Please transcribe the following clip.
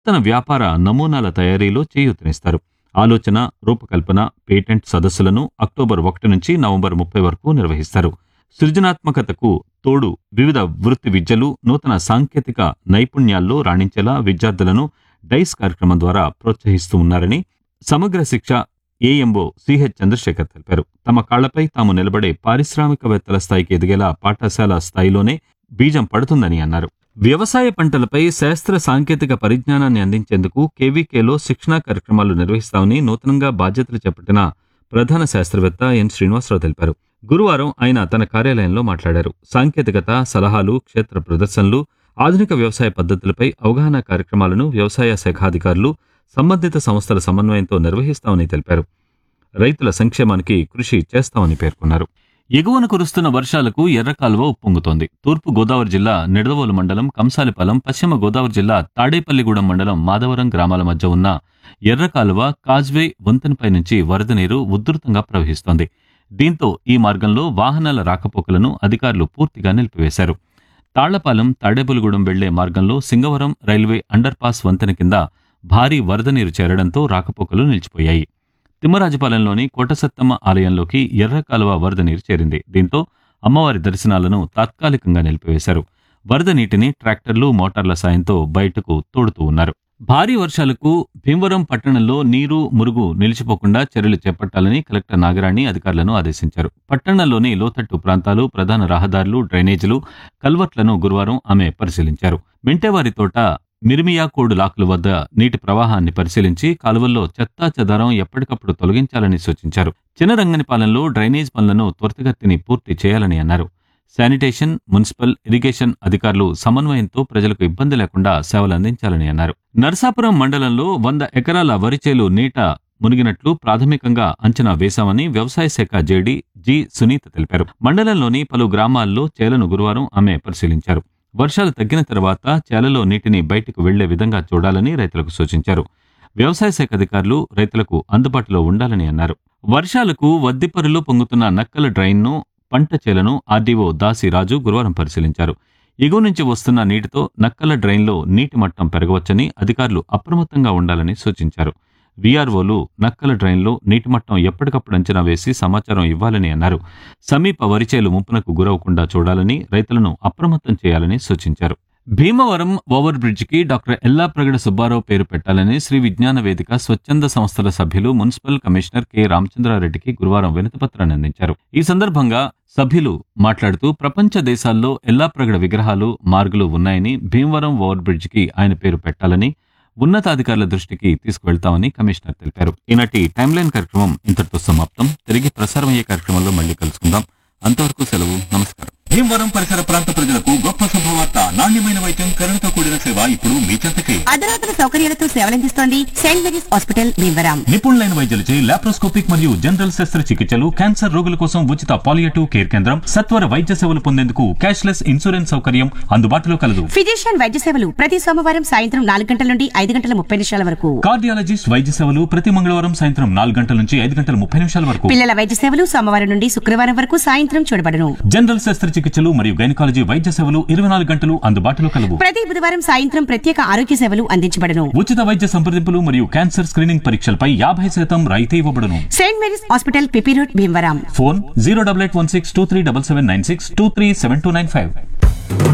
నూతన వ్యాపార నమూనాల తయారీలో చేయూతనిస్తారు ఆలోచన రూపకల్పన పేటెంట్ సదస్సులను అక్టోబర్ ఒకటి నుంచి నవంబర్ ముప్పై వరకు నిర్వహిస్తారు సృజనాత్మకతకు తోడు వివిధ వృత్తి విద్యలు నూతన సాంకేతిక నైపుణ్యాల్లో రాణించేలా విద్యార్థులను డైస్ కార్యక్రమం ద్వారా ప్రోత్సహిస్తూ ఉన్నారని సమగ్ర శిక్ష ఏఎంఓ సిహెచ్ చంద్రశేఖర్ తెలిపారు తమ కాళ్లపై తాము నిలబడే పారిశ్రామికవేత్తల స్థాయికి ఎదిగేలా పాఠశాల స్థాయిలోనే బీజం పడుతుందని అన్నారు వ్యవసాయ పంటలపై శాస్త్ర సాంకేతిక పరిజ్ఞానాన్ని అందించేందుకు కేవీకేలో శిక్షణా కార్యక్రమాలు నిర్వహిస్తామని నూతనంగా బాధ్యతలు చేపట్టిన ప్రధాన శాస్త్రవేత్త ఎన్ శ్రీనివాసరావు తెలిపారు గురువారం ఆయన తన కార్యాలయంలో మాట్లాడారు సాంకేతికత సలహాలు క్షేత్ర ప్రదర్శనలు ఆధునిక వ్యవసాయ పద్ధతులపై అవగాహన కార్యక్రమాలను వ్యవసాయ శాఖాధికారులు సంబంధిత సంస్థల సమన్వయంతో నిర్వహిస్తామని తెలిపారు రైతుల సంక్షేమానికి కృషి చేస్తామని పేర్కొన్నారు ఎగువన కురుస్తున్న వర్షాలకు ఎర్రకాలువ ఉప్పొంగుతోంది తూర్పు గోదావరి జిల్లా నిడదవోలు మండలం కంసాలిపాలెం పశ్చిమ గోదావరి జిల్లా తాడేపల్లిగూడెం మండలం మాధవరం గ్రామాల మధ్య ఉన్న ఎర్రకాలువ కాజ్వే వంతెనపై నుంచి వరద నీరు ఉధృతంగా ప్రవహిస్తోంది దీంతో ఈ మార్గంలో వాహనాల రాకపోకలను అధికారులు పూర్తిగా నిలిపివేశారు తాళ్లపాలెం తాడేపల్లిగూడెం వెళ్లే మార్గంలో సింగవరం రైల్వే అండర్ పాస్ వంతెన కింద భారీ వరద నీరు చేరడంతో రాకపోకలు నిలిచిపోయాయి తిమ్మరాజపాలెంలోని కోటసత్తమ్మ ఆలయంలోకి ఎర్ర కాలువ వరద నీరు చేరింది దీంతో అమ్మవారి దర్శనాలను తాత్కాలికంగా నిలిపివేశారు వరద నీటిని ట్రాక్టర్లు మోటార్ల సాయంతో బయటకు తోడుతూ ఉన్నారు భారీ వర్షాలకు భీమవరం పట్టణంలో నీరు మురుగు నిలిచిపోకుండా చర్యలు చేపట్టాలని కలెక్టర్ నాగరాణి అధికారులను ఆదేశించారు పట్టణంలోని లోతట్టు ప్రాంతాలు ప్రధాన రహదారులు డ్రైనేజీలు కల్వర్ట్లను గురువారం ఆమె పరిశీలించారు మింటేవారి తోట మిర్మియాకోడు లాకుల వద్ద నీటి ప్రవాహాన్ని పరిశీలించి కాలువల్లో చెత్తా చెదారం ఎప్పటికప్పుడు తొలగించాలని సూచించారు చినరంగనిపాలెంలో డ్రైనేజ్ పనులను త్వరితగతిని పూర్తి చేయాలని అన్నారు శానిటేషన్ మున్సిపల్ ఇరిగేషన్ అధికారులు సమన్వయంతో ప్రజలకు ఇబ్బంది లేకుండా సేవలు అందించాలని అన్నారు నర్సాపురం మండలంలో వంద ఎకరాల వరిచేలు నీట మునిగినట్లు ప్రాథమికంగా అంచనా వేశామని వ్యవసాయ శాఖ జేడీ జి సునీత తెలిపారు మండలంలోని పలు గ్రామాల్లో చేలను గురువారం ఆమె పరిశీలించారు వర్షాలు తగ్గిన తర్వాత చేలలో నీటిని బయటకు వెళ్లే విధంగా చూడాలని రైతులకు సూచించారు వ్యవసాయ శాఖ అధికారులు రైతులకు అందుబాటులో ఉండాలని అన్నారు వర్షాలకు వద్దిపరులో పొంగుతున్న నక్కల డ్రైన్ను పంట చేలను ఆర్డీఓ దాసి రాజు గురువారం పరిశీలించారు ఎగువ నుంచి వస్తున్న నీటితో నక్కల డ్రైన్లో నీటి మట్టం పెరగవచ్చని అధికారులు అప్రమత్తంగా ఉండాలని సూచించారు వీఆర్ఓలు నక్కల డ్రైన్లో నీటి మట్టం ఎప్పటికప్పుడు అంచనా వేసి సమాచారం ఇవ్వాలని అన్నారు సమీప వరిచేలు ముంపునకు గురవకుండా చూడాలని రైతులను అప్రమత్తం చేయాలని సూచించారు భీమవరం ఓవర్ బ్రిడ్జికి డాక్టర్ ఎల్లాప్రగడ సుబ్బారావు పేరు పెట్టాలని శ్రీ విజ్ఞాన వేదిక స్వచ్ఛంద సంస్థల సభ్యులు మున్సిపల్ కమిషనర్ కె రామచంద్రారెడ్డికి గురువారం వినతిపత్రాన్ని అందించారు ఈ సందర్భంగా సభ్యులు మాట్లాడుతూ ప్రపంచ దేశాల్లో ఎల్లాప్రగడ విగ్రహాలు మార్గులు ఉన్నాయని భీమవరం ఓవర్ బ్రిడ్జికి ఆయన పేరు పెట్టాలని ఉన్నతాధికారుల దృష్టికి తీసుకువెళ్తామని కమిషనర్ తెలిపారు ఈనాటి టైమ్ లైన్ కార్యక్రమం ఇంతటితో సమాప్తం తిరిగి ప్రసారమయ్యే కార్యక్రమంలో మళ్ళీ కలుసుకుందాం అంతవరకు సెలవు నమస్కారం భీమవరం పరిసర ప్రాంత ప్రజలకు గొప్ప శుభవార్త నాణ్యమైన వైద్యం కరుణతో కూడిన సేవ ఇప్పుడు మీ చెంతకే అధునాతన సౌకర్యాలతో సేవలందిస్తోంది సెయింట్ మేరీస్ హాస్పిటల్ భీమవరం నిపుణులైన వైద్యులచే లాప్రోస్కోపిక్ మరియు జనరల్ శస్త్రచికిత్సలు క్యాన్సర్ రోగుల కోసం ఉచిత పాలియేటివ్ కేర్ కేంద్రం సత్వర వైద్య సేవలు పొందేందుకు క్యాష్లెస్ ఇన్సూరెన్స్ సౌకర్యం అందుబాటులో కలదు ఫిజిషియన్ వైద్య సేవలు ప్రతి సోమవారం సాయంత్రం నాలుగు గంటల నుండి ఐదు గంటల ముప్పై నిమిషాల వరకు కార్డియాలజిస్ట్ వైద్య సేవలు ప్రతి మంగళవారం సాయంత్రం నాలుగు గంటల నుంచి ఐదు గంటల ముప్పై నిమిషాల వరకు పిల్లల వైద్య సేవలు సోమవారం నుండి శుక్రవారం వరకు సాయంత్రం చూడబడను జనరల్ శస్త్రచికిత్సలు మరియు గైనకాలజీ వైద్య సేవలు ఇరవై నాలుగు గంటలు అందుబాటులో కలవు ప్రతి బుధవారం సాయంత్రం ప్రత్యేక ఆరోగ్య సేవలు అందించబడను ఉచిత వైద్య సంప్రదింపులు మరియు క్యాన్సర్ స్క్రీనింగ్ పరీక్షలపై యాభై శాతం రాయితీ ఇవ్వబడును Saint Mary's hospital PP road Bhimavaram phone zero double eight one six two three double seven nine six two three seven two nine five